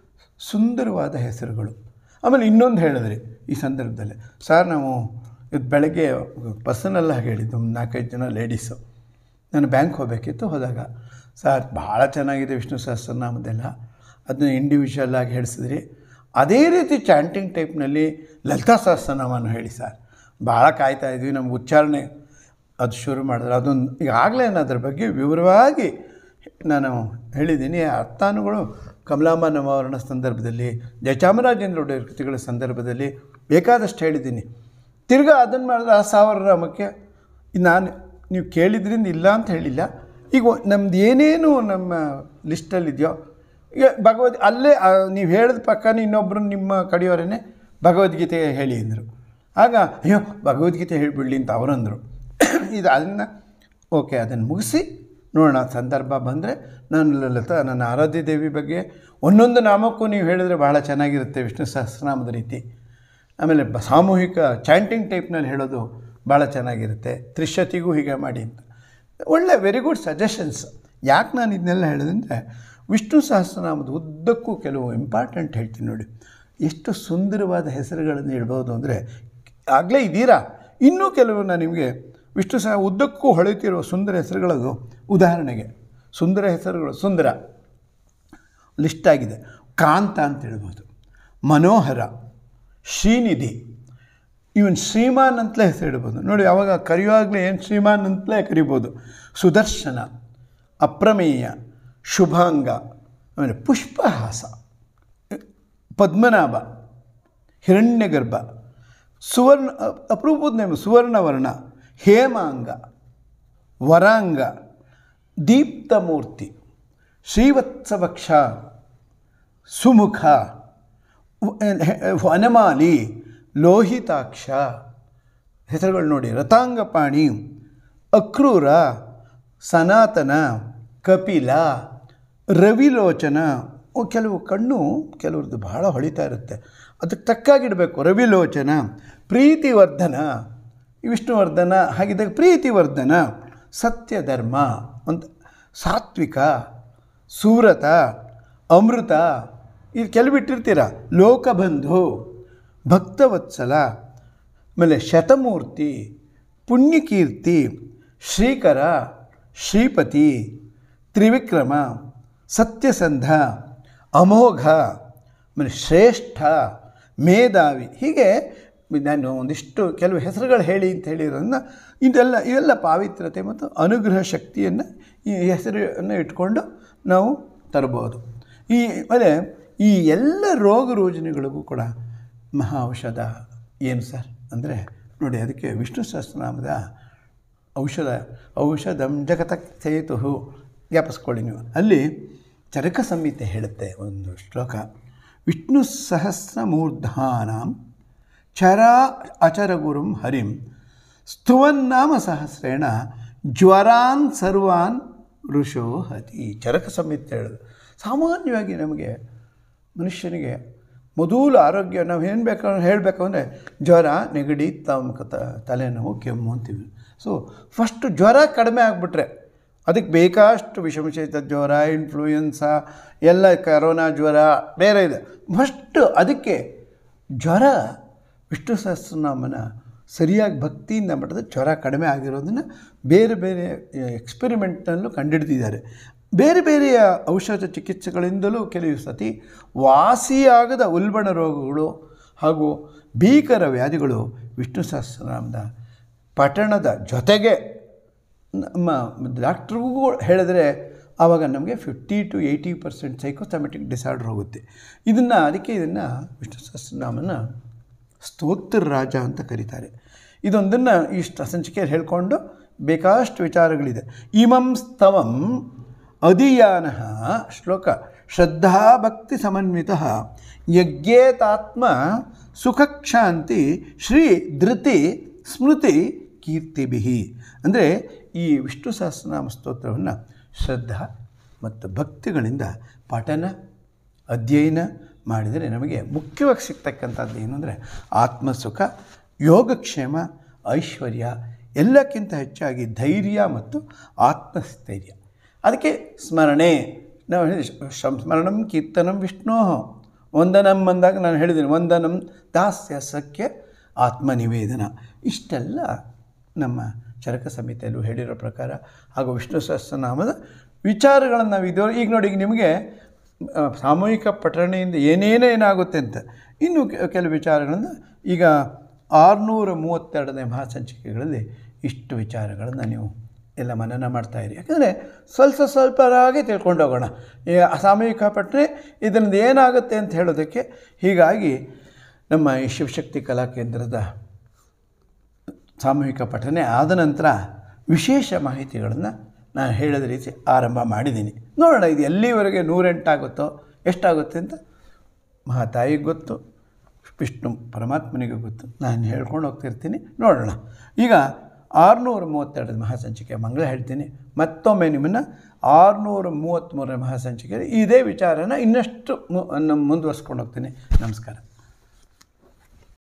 ಸುಂದರವಾದ ಹೆಸರುಗಳು ಆಮೇಲೆ ಇನ್ನೊಂದು ಹೇಳಿದ್ರಿ ಈ ಸಂದರ್ಭದಲ್ಲಿ ಸರ್ ನಾವು ಇದು ಬೆಳಗ್ಗೆ ಪರ್ಸನಲ್ಲಾಗಿ ಹೇಳಿದ್ದು ಒಂದು ನಾಲ್ಕೈದು ಜನ ಲೇಡೀಸು ನಾನು ಬ್ಯಾಂಕ್ ಹೋಗಬೇಕಿತ್ತು ಹೋದಾಗ ಸರ್ ಭಾಳ ಚೆನ್ನಾಗಿದೆ ವಿಷ್ಣು ಸಹಸ್ರನಾಮದೆಲ್ಲ ಅದನ್ನ ಇಂಡಿವಿಜುವಲ್ ಆಗಿ ಹೇಳಿಸಿದ್ರಿ ಅದೇ ರೀತಿ ಚಾಂಟಿಂಗ್ ಟೈಪ್ನಲ್ಲಿ ಲಲಿತಾ ಸಹಸ್ರನಾಮನ ಹೇಳಿ ಸರ್ ಭಾಳ ಕಾಯ್ತಾ ಇದ್ವಿ ನಮ್ಗೆ ಉಚ್ಚಾರಣೆ ಅದು ಶುರು ಮಾಡಿದ್ರೆ ಅದೊಂದು ಈಗಾಗಲೇ ನಾನು ಅದ್ರ ಬಗ್ಗೆ ವಿವರವಾಗಿ ನಾನು ಹೇಳಿದ್ದೀನಿ ಅರ್ಥಾನುಗಳು ಕಮಲಾಂಬ ನವರಣ ಸಂದರ್ಭದಲ್ಲಿ ಜಯಚಾಮರಾಜೇಂದ್ರ ಒಡೆಯರ್ ಕೃತಿಗಳ ಸಂದರ್ಭದಲ್ಲಿ ಬೇಕಾದಷ್ಟು ಹೇಳಿದ್ದೀನಿ ತಿರ್ಗಾ ಅದನ್ನು ಮಾಡಿದ್ರೆ ಆ ಸಾವಿರ ನಾಮಕ್ಕೆ ನಾನು ನೀವು ಕೇಳಿದ್ರಿಂದ ಇಲ್ಲ ಅಂತ ಹೇಳಿಲ್ಲ ಈಗ ನಮ್ದು ಏನೇನು ನಮ್ಮ ಲಿಸ್ಟಲ್ಲಿದೆಯೋ ಈಗ ಭಗವದ್ ಅಲ್ಲೇ ನೀವು ಹೇಳಿದ ಪಕ್ಕನೇ ಇನ್ನೊಬ್ಬರು ನಿಮ್ಮ ಕಡೆಯವರೇ ಭಗವದ್ಗೀತೆ ಹೇಳಿ ಅಂದರು ಆಗ ಅಯ್ಯೋ ಭಗವದ್ಗೀತೆ ಹೇಳಿಬಿಡ್ಲಿ ಅಂತ ಅವರಂದರು ಇದು ಅದನ್ನು ಓಕೆ ಅದನ್ನು ಮುಗಿಸಿ ನೋಡೋಣ ಸಂದರ್ಭ ಬಂದರೆ ನಾನು ಲಲಿತಾ ನನ್ನ ಆರಾಧ್ಯ ದೇವಿ ಬಗ್ಗೆ ಒಂದೊಂದು ನಾಮಕ್ಕೂ ನೀವು ಹೇಳಿದರೆ ಬಹಳ ಚೆನ್ನಾಗಿರುತ್ತೆ ವಿಷ್ಣು ಸಹಸ್ರನಾಮದ ರೀತಿ ಆಮೇಲೆ ಬ ಸಾಮೂಹಿಕ ಚಾಂಟಿಂಗ್ ಟೈಪ್ನಲ್ಲಿ ಹೇಳೋದು ಭಾಳ ಚೆನ್ನಾಗಿರುತ್ತೆ ತ್ರಿಶತಿಗೂ ಹೀಗೆ ಮಾಡಿ ಅಂತ ಒಳ್ಳೆ ವೆರಿ ಗುಡ್ ಸಜೆಷನ್ಸ್ ಯಾಕೆ ನಾನು ಇದನ್ನೆಲ್ಲ ಹೇಳಿದಂದರೆ ವಿಷ್ಣು ಸಹಸ್ರನಾಮದ ಉದ್ದಕ್ಕೂ ಕೆಲವು ಇಂಪಾರ್ಟೆಂಟ್ ಹೇಳ್ತೀನಿ ನೋಡಿ ಎಷ್ಟು ಸುಂದರವಾದ ಹೆಸರುಗಳನ್ನು ಇಡ್ಬೋದು ಅಂದರೆ ಆಗಲೇ ಇದ್ದೀರಾ ಇನ್ನೂ ಕೆಲವು ನಾನು ನಿಮಗೆ ವಿಷ್ಣು ಸಹ ಉದ್ದಕ್ಕೂ ಹೊಳೆಯುತ್ತಿರುವ ಸುಂದರ ಹೆಸರುಗಳದು ಉದಾಹರಣೆಗೆ ಸುಂದರ ಹೆಸರುಗಳು ಸುಂದರ ಲಿಸ್ಟ್ ಆಗಿದೆ ಕಾಂತ ಅಂತ ಹೇಳ್ಬೋದು ಮನೋಹರ ಶ್ರೀನಿಧಿ ಇವನ್ ಶ್ರೀಮಾನ್ ಅಂತಲೇ ಹೆಸರು ಇಡ್ಬೋದು ನೋಡಿ ಅವಾಗ ಕರೆಯುವಾಗಲೇ ಏನು ಶ್ರೀಮಾನ್ ಅಂತಲೇ ಕರಿಬೋದು ಸುದರ್ಶನ ಅಪ್ರಮೇಯ ಶುಭಾಂಗ ಆಮೇಲೆ ಪುಷ್ಪಹಾಸ ಪದ್ಮನಾಭ ಹಿರಣ್ಯಗರ್ಭ ಸುವರ್ಣ ಅಪರೂಪದ ನೇಮ ಸುವರ್ಣವರ್ಣ ಹೇಮಾಂಗ ವರಾಂಗ ದೀಪ್ತಮೂರ್ತಿ ಶ್ರೀವತ್ಸವಕ್ಷ ಸುಮುಖ ವನಮಾಲಿ ಲೋಹಿತಾಕ್ಷ ಹೆಸರುಗಳು ನೋಡಿ ರಥಾಂಗಪಾಣಿ ಅಕ್ರೂರ ಸನಾತನ ಕಪಿಲ ರವಿಲೋಚನ ಕೆಲವು ಕಣ್ಣು ಕೆಲವ್ರದ್ದು ಬಹಳ ಹೊಳಿತಾ ಇರುತ್ತೆ ಅದಕ್ಕೆ ತಕ್ಕಾಗಿಡಬೇಕು ರವಿಲೋಚನ ಪ್ರೀತಿವರ್ಧನ ವಿಷ್ಣುವರ್ಧನ ಹಾಗಿದ್ದಾಗ ಪ್ರೀತಿವರ್ಧನ ಸತ್ಯಧರ್ಮ ಅಂತ ಸಾತ್ವಿಕ ಸೂರತ ಅಮೃತ ಇದು ಕೆಲವು ಬಿಟ್ಟಿರ್ತೀರ ಲೋಕಬಂಧು ಭಕ್ತವತ್ಸಲ ಆಮೇಲೆ ಶತಮೂರ್ತಿ ಪುಣ್ಯಕೀರ್ತಿ ಶ್ರೀಕರ ಶ್ರೀಪತಿ ತ್ರಿವಿಕ್ರಮ ಸತ್ಯಸಂಧ ಅಮೋಘ ಆಮೇಲೆ ಶ್ರೇಷ್ಠ ಮೇಧಾವಿ ಹೀಗೆ ನಾನು ಒಂದಿಷ್ಟು ಕೆಲವು ಹೆಸರುಗಳು ಹೇಳಿ ಅಂತ ಹೇಳಿರೋದನ್ನ ಇದೆಲ್ಲ ಇವೆಲ್ಲ ಪಾವಿತ್ರ್ಯತೆ ಮತ್ತು ಅನುಗ್ರಹ ಶಕ್ತಿಯನ್ನು ಈ ಹೆಸರನ್ನು ಇಟ್ಕೊಂಡು ನಾವು ತರಬಹುದು ಈ ಆಮೇಲೆ ಈ ಎಲ್ಲ ರೋಗ ರುಜಿನಗಳಿಗೂ ಕೂಡ ಮಹಾ ಔಷಧ ಏನು ಸರ್ ಅಂದರೆ ನೋಡಿ ಅದಕ್ಕೆ ವಿಷ್ಣು ಸಹಸ್ರನಾಮದ ಔಷಧ ಔಷಧಂ ಜಗತ ಸೇತು ಜ್ಞಾಪಿಸ್ಕೊಳ್ಳಿ ನೀವು ಅಲ್ಲಿ ಚರಕ ಸಂಹಿತೆ ಹೇಳುತ್ತೆ ಒಂದು ಶ್ಲೋಕ ವಿಷ್ಣು ಸಹಸ್ರ ಮೂರ್ಧಾನಾಂ ಚರ ಅಚರ ಗುರುಂ ಹರಿಂ ಸ್ತುವನ್ನಾಮ ಸಹಸ್ರೇಣ ಜ್ವರಾನ್ ಸರ್ವಾನ್ ಋಷೋ ಹತಿ ಚರಕ ಸಂಹಿತೆ ಹೇಳೋದು ಸಾಮಾನ್ಯವಾಗಿ ನಮಗೆ ಮನುಷ್ಯನಿಗೆ ಮೊದಲು ಆರೋಗ್ಯ ನಾವು ಏನು ಬೇಕು ಹೇಳಬೇಕು ಅಂದರೆ ಜ್ವರ ನೆಗಡಿ ತಮ್ಮ ತಲೆನೋವು ಕೆಮ್ಮು ಅಂತೀವಿ ಸೊ ಫಸ್ಟ್ ಜ್ವರ ಕಡಿಮೆ ಆಗಿಬಿಟ್ರೆ ಅದಕ್ಕೆ ಬೇಕಷ್ಟು ವಿಷಮಶೇತ ಜ್ವರ ಇನ್ಫ್ಲೂಯೆನ್ಸಾ ಎಲ್ಲ ಕರೋನಾ ಜ್ವರ ಬೇರೆ ಇದೆ ಫಸ್ಟು ಅದಕ್ಕೆ ಜ್ವರ ವಿಷ್ಣು ಸಹಸ್ರನಾಮನ ಸರಿಯಾಗಿ ಭಕ್ತಿಯಿಂದ ಮಾಡಿದ್ರೆ ಜ್ವರ ಕಡಿಮೆ ಆಗಿರೋದನ್ನು ಬೇರೆ ಬೇರೆ ಎಕ್ಸ್ಪೆರಿಮೆಂಟ್ನಲ್ಲೂ ಕಂಡುಹಿಡಿದಿದ್ದಾರೆ ಬೇರೆ ಬೇರೆಯ ಔಷಧ ಚಿಕಿತ್ಸೆಗಳಿಂದಲೂ ಕೆಲವು ಸತಿ ವಾಸಿಯಾಗದ ಉಲ್ಬಣ ರೋಗಗಳು ಹಾಗೂ ಭೀಕರ ವ್ಯಾಧಿಗಳು ವಿಷ್ಣು ಸಹಸ್ರನಾಮದ ಪಠಣದ ಜೊತೆಗೆ ನಮ್ಮ ಡಾಕ್ಟ್ರಿಗೂ ಹೇಳಿದ್ರೆ ಆವಾಗ ನಮಗೆ fifty to eighty percent psychosomatic disorder ಹೋಗುತ್ತೆ ಇದನ್ನು ಅದಕ್ಕೆ ಇದನ್ನು ವಿಷ್ಣು ಸಹಸ್ರನಾಮನ ಸ್ತೋತ್ರ ರಾಜ ಅಂತ ಕರೀತಾರೆ ಇದೊಂದನ್ನು ಇಷ್ಟು ಸಂಚಿಕೆಯಲ್ಲಿ ಹೇಳಿಕೊಂಡು ಬೇಕಾಷ್ಟು ವಿಚಾರಗಳಿದೆ ಇಮಂ ಸ್ತವಂ ಅಧಿಯಾನ ಶ್ಲೋಕ ಶ್ರದ್ಧಾಭಕ್ತಿ ಸಮನ್ವಿತ ಯಜ್ಞೇತಾತ್ಮ ಸುಖಕ್ಷಾಂತಿ ಶ್ರೀ ಧೃತಿ ಸ್ಮೃತಿ ಕೀರ್ತಿಭಿ ಅಂದರೆ ಈ ವಿಷ್ಣು ಸಹಸ್ರನಾಮ ಸ್ತೋತ್ರವನ್ನು ಶ್ರದ್ಧಾ ಮತ್ತು ಭಕ್ತಿಗಳಿಂದ ಪಠನ ಅಧ್ಯಯನ ಮಾಡಿದರೆ ನಮಗೆ ಮುಖ್ಯವಾಗಿ ಸಿಗ್ತಕ್ಕಂಥದ್ದು ಏನು ಅಂದರೆ ಆತ್ಮಸುಖ ಯೋಗಕ್ಷೇಮ ಐಶ್ವರ್ಯ ಎಲ್ಲಕ್ಕಿಂತ ಹೆಚ್ಚಾಗಿ ಧೈರ್ಯ ಮತ್ತು ಆತ್ಮಸ್ಥೈರ್ಯ ಅದಕ್ಕೆ ಸ್ಮರಣೆ ನಾವು ಹೇಳಿದ್ವಿ ಸಂಸ್ಮರಣಂ ಕೀರ್ತನಂ ವಿಷ್ಣು ವಂದನಂ ಅಂದಾಗ ನಾನು ಹೇಳಿದ್ದೀನಿ ವಂದನಂ ದಾಸ್ಯ ಸಖ್ಯ ಆತ್ಮನಿವೇದನ ಇಷ್ಟೆಲ್ಲ ನಮ್ಮ ಚರಕ ಸಂಹಿತೆಯಲ್ಲೂ ಹೇಳಿರೋ ಪ್ರಕಾರ ಹಾಗೂ ವಿಷ್ಣು ಸಹಸ್ರನಾಮದ ವಿಚಾರಗಳನ್ನು ನಾವು ಇದು ಈಗ ನೋಡಿ ಈಗ ನಿಮಗೆ ಆ, ಸಾಮೂಹಿಕ ಪಠಣೆಯಿಂದ ಏನೇನೇನಾಗುತ್ತೆ ಅಂತ ಇನ್ನು ಕೆ- ಕೆಲವು ವಿಚಾರಗಳನ್ನು ಈಗ ಆರುನೂರ ಮೂವತ್ತೆರಡನೇ ಮಹಾಸಂಚಿಕೆಗಳಲ್ಲಿ ಇಷ್ಟು ವಿಚಾರಗಳನ್ನು ನೀವು ಎಲ್ಲ ಮನನ ಮಾಡ್ತಾಯಿರಿ ಯಾಕಂದರೆ ಸ್ವಲ್ಪ ಸ್ವಲ್ಪರಾಗೆ ತಿಳ್ಕೊಂಡು ಹೋಗೋಣ ಈ ಸಾಮೂಹಿಕ ಪಠಣೆ ಇದರಿಂದ ಏನಾಗುತ್ತೆ ಅಂತ ಹೇಳೋದಕ್ಕೆ ಹೀಗಾಗಿ ನಮ್ಮ ಈ ಶಿವಶಕ್ತಿ ಕಲಾ ಕೇಂದ್ರದ ಸಾಮೂಹಿಕ ಪಠನೆ ಆದ ನಂತರ ವಿಶೇಷ ಮಾಹಿತಿಗಳನ್ನು ನಾನು ಹೇಳಿದ ರೀತಿ ಆರಂಭ ಮಾಡಿದ್ದೀನಿ ನೋಡೋಣ ಇದು ಎಲ್ಲಿವರೆಗೆ ನೂರೆಂಟಾಗುತ್ತೋ ಎಷ್ಟಾಗುತ್ತೆ ಅಂತ ಮಹಾತಾಯಿಗೆ ಗೊತ್ತು ವಿಷ್ಣು ಪರಮಾತ್ಮನಿಗೆ ಗೊತ್ತು ನಾನು ಹೇಳ್ಕೊಂಡು ಹೋಗ್ತಿರ್ತೀನಿ ನೋಡೋಣ ಈಗ ಆರುನೂರ ಮೂವತ್ತೆರಡು ಮಹಾಸಂಚಿಕೆ ಮಂಗಳ ಹೇಳ್ತೀನಿ ಮತ್ತೊಮ್ಮೆ ನಿಮ್ಮನ್ನು ಆರುನೂರ ಮೂವತ್ತ್ಮೂರನೇ ಮಹಾಸಂಚಿಕೆಯಲ್ಲಿ ಇದೇ ವಿಚಾರನ ಇನ್ನಷ್ಟು ಮು ಮುಂದುವರ್ಸ್ಕೊಂಡು ಹೋಗ್ತೀನಿ ನಮಸ್ಕಾರ